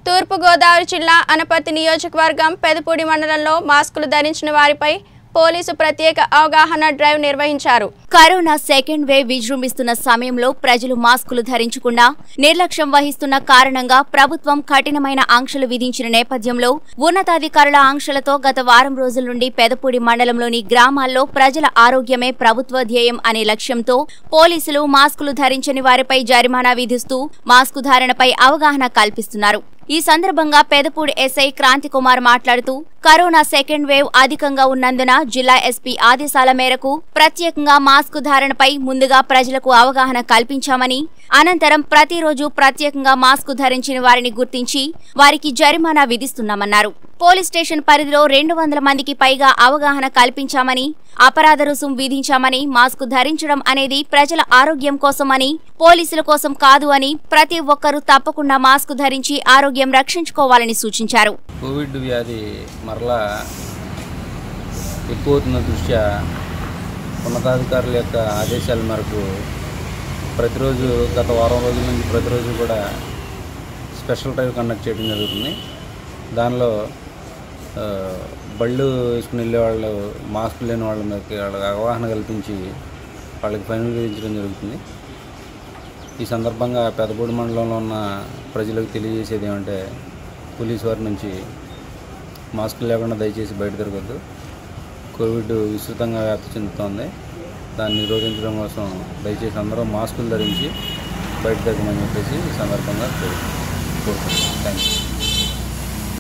తూర్పుగోదావరి జిల్లా అనపర్తి నియోజకవర్గం పెదపూడి మండలంలో మాస్కులు ధరించిన వారిపై పోలీసు ప్రత్యేక అవగాహన డ్రైవ్ నిర్వహించారు కరోనా సెకండ్ వేవ్ విజృంభిస్తున్న సమయంలో ప్రజలు మాస్కులు ధరించకుండా నిర్లక్ష్యం వహిస్తున్న కారణంగా ప్రభుత్వం కఠినమైన ఆంక్షలు విధించిన నేపథ్యంలో ఉన్నతాధికారుల ఆంక్షలతో గత వారం రోజుల నుండి పెదపూడి మండలంలోని గ్రామాల్లో ప్రజల ఆరోగ్యమే ప్రభుత్వ ధ్యేయం అనే లక్ష్యంతో పోలీసులు మాస్కులు ధరించని వారిపై జరిమానా విధిస్తూ మాస్కు ధారణపై అవగాహన కల్పిస్తున్నారు ఈ సందర్భంగా పెదపూడి ఎస్ఐ క్రాంతి కుమార్ మాట్లాడుతూ కరోనా సెకండ్ వేవ్ అధికంగా ఉన్నందున జిల్లా ఎస్పీ ఆదేశాల మేరకు ప్రత్యేకంగా మాస్క్ ధారణపై ముందుగా ప్రజలకు అవగాహన కల్పించామని అనంతరం ప్రతిరోజు ప్రత్యేకంగా మాస్క్ ధరించిన వారిని గుర్తించి వారికి జరిమానా విధిస్తున్నామన్నారు పోలీస్ స్టేషన్ పరిధిలో రెండు వందల మందికి పైగా అవగాహన కల్పించామని అపరాధ రుసుం విధించామని మాస్క్ ధరించడం అనేది ప్రజల ఆరోగ్యం కోసమని పోలీసుల కోసం కాదు అని ప్రతి ఒక్కరూ తప్పకుండా మాస్క్ ధరించి ఆరోగ్యం రక్షించుకోవాలని సూచించారు కోవిడ్ వ్యాధి మరలా ఎక్కువ అవుతున్న దృష్ట్యా ఉన్నతాధికారుల యొక్క ఆదేశాల మేరకు ప్రతిరోజు గత వారం రోజుల నుంచి ప్రతిరోజు కూడా స్పెషల్ డ్రైవ్ కండక్ట్ చేయడం జరుగుతుంది దానిలో ఆ, బళ్ళు వేసుకుని వెళ్ళే వాళ్ళు మాస్క్ లేని వాళ్ళ మీదకి వాళ్ళకి అవగాహన కల్పించి వాళ్ళకి ఫైన్ విధించడం జరుగుతుంది ఈ సందర్భంగా పెదపూడి మండలంలో ఉన్న ప్రజలకు తెలియజేసేది ఏమంటే పోలీస్ వారి నుంచి మాస్క్ లేకుండా దయచేసి బయట తిరగద్దు కోవిడ్ విస్తృతంగా వ్యాప్తి చెందుతోంది దాన్ని నిరోధించడం కోసం దయచేసి అందరూ మాస్కులు ధరించి బయట తిరగమని చెప్పేసి ఈ సందర్భంగా కోరుతున్నాను థ్యాంక్ యూ